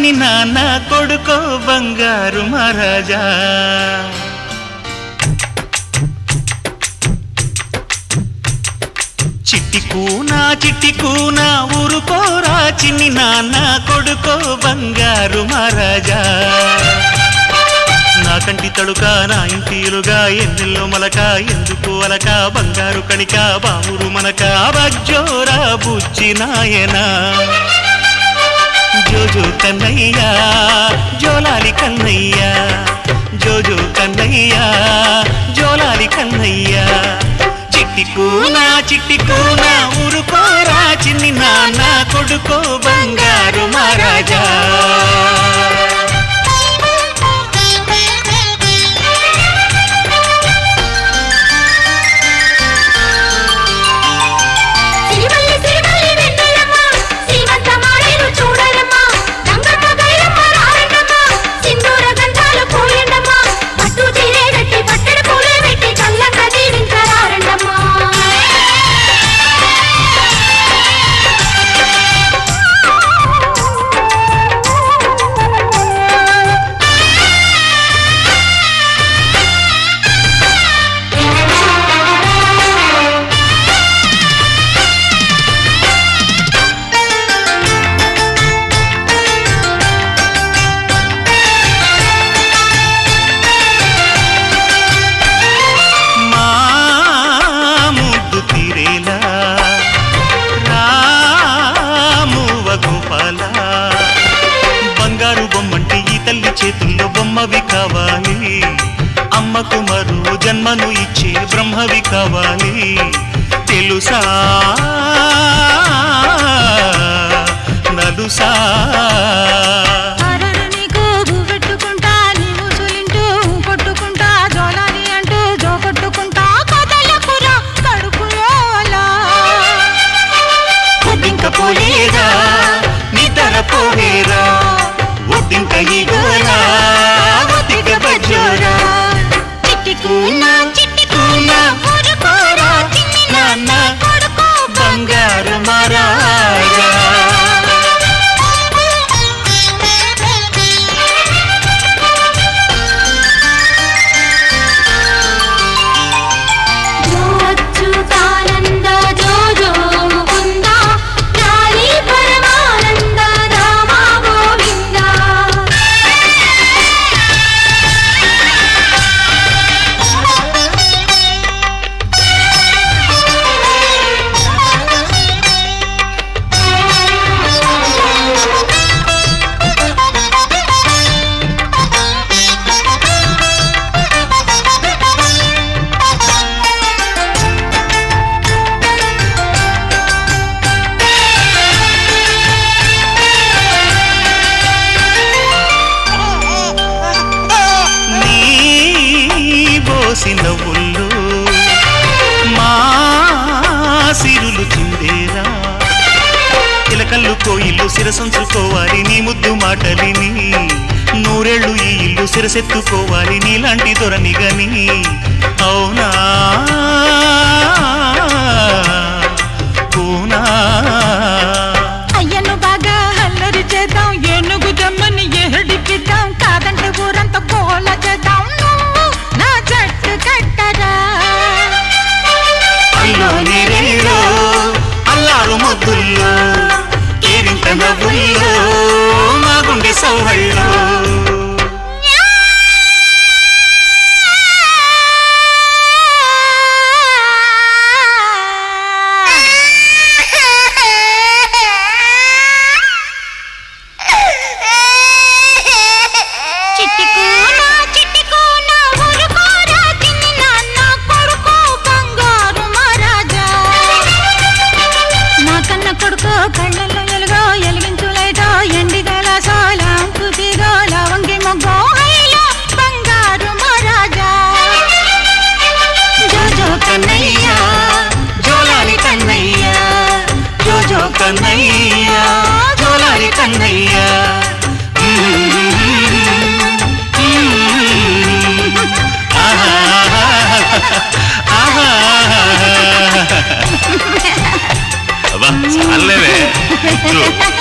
చిన్ని నాన్న కొడుకో బంగారు మహారాజా చిట్టి కూనా చిట్టి కూనా ఊరుకోరా చిన్ని నాన్న కొడుకో బంగారు మహారాజా నా కంటి తడుక నా ఇంటిలుగా ఎన్నెల్లో మలక ఎందుకు అలక బంగారు కణిక బావురు మనక బజ్జోరా బుజ్జి నాయనా జోజో కన్నయ్యా జోలాలి కన్నయ్యా జోజో కన్నయ్యా జోలాలి కన్నయ్యా చిట్టి కూనా చిట్టి కూనా ఊరుకోరా చిన్ని నాన్న కొడుకో బంగారు మహారాజా సిరివల్లి సిరివల్లి వెన్నెలమ్మ శ్రీమంత మారేరు చూడరమ్మ రంగమ్మ గైరమ్మ రారన్నమ్మ సింధూర గంధాలు పోయండమ్మ పట్టు చీరే కట్టి పట్టెడు పూలే పెట్టి చల్లంగా దీవించరారండమ్మ మా ముద్దు తీరేలా రామువ గోపాల బంగారు బొమ్మంటే ఈ తల్లి చేతుల్లో బొమ్మవి కావాలి అమ్మకు మరో జన్మను ఇచ్చే బ్రహ్మవి కావాలి తెలుసా నలుసా అరరు నీకు పెట్టుకుంటా నీవు సులింటూ కొట్టుకుంటా జోలాలి అంటూ జో కొట్టుకుంటా కదలకురా కడుపులోలా ఒడ్డింక పోలేరా నిద్ర పోలేరా ఒడ్డింక ఈగోరా ఒడ్డింక బజ్జోరా చిట్టికూనా చిట్టుకున్నా ఊరుకోరా చిన్ని నాన్న కొడుకో బంగారు మహారాజా జో అచ్యుతానంద జో జో ముకుంద లాలి పరమానంద రామ గోవింద నీ బోసిన ఒళ్ళు మా సిరులు చిందేరా చిలకల్లు కోయిల్లు శిరసంచుకోవాలి నీ ముద్దు మాటలిని నూరేళ్ళు ఈ ఇల్లు శిరసెత్తుకోవాలి నీలాంటి దొరని గని అవునా పూనా అయ్యను బాగా అల్లరి చేద్దాం ఏనుగు జమ్మని ఏడిపిద్దాం కాదంటే ఊరంతా కోల చేద్దాం నువ్వు నా జట్టు కట్టరా అల్లో నీరేలో అల్లారు ముద్దుల్లో కేరింత నవ్వుల్లో మా గుండె సౌహళ్ళో చిట్టికూనా చిట్టికూనా ఊరుకోరా చిన్ని నాన్న కొడుకు బంగారు మహారాజా నా కన్న కొడుకు కళ్ళల్లో ఎలుగో ఎలిగించు లైటో ఎండి గలాసో లాంపు తీగో లవంగి మొగ్గో హైలో బంగారు మహారాజా జోజో కన్నయ్య జోలాలి కన్నయ్య జోజో కన్నయ్య జోలాలి కన్నయ్య అబ్బా చాలేవే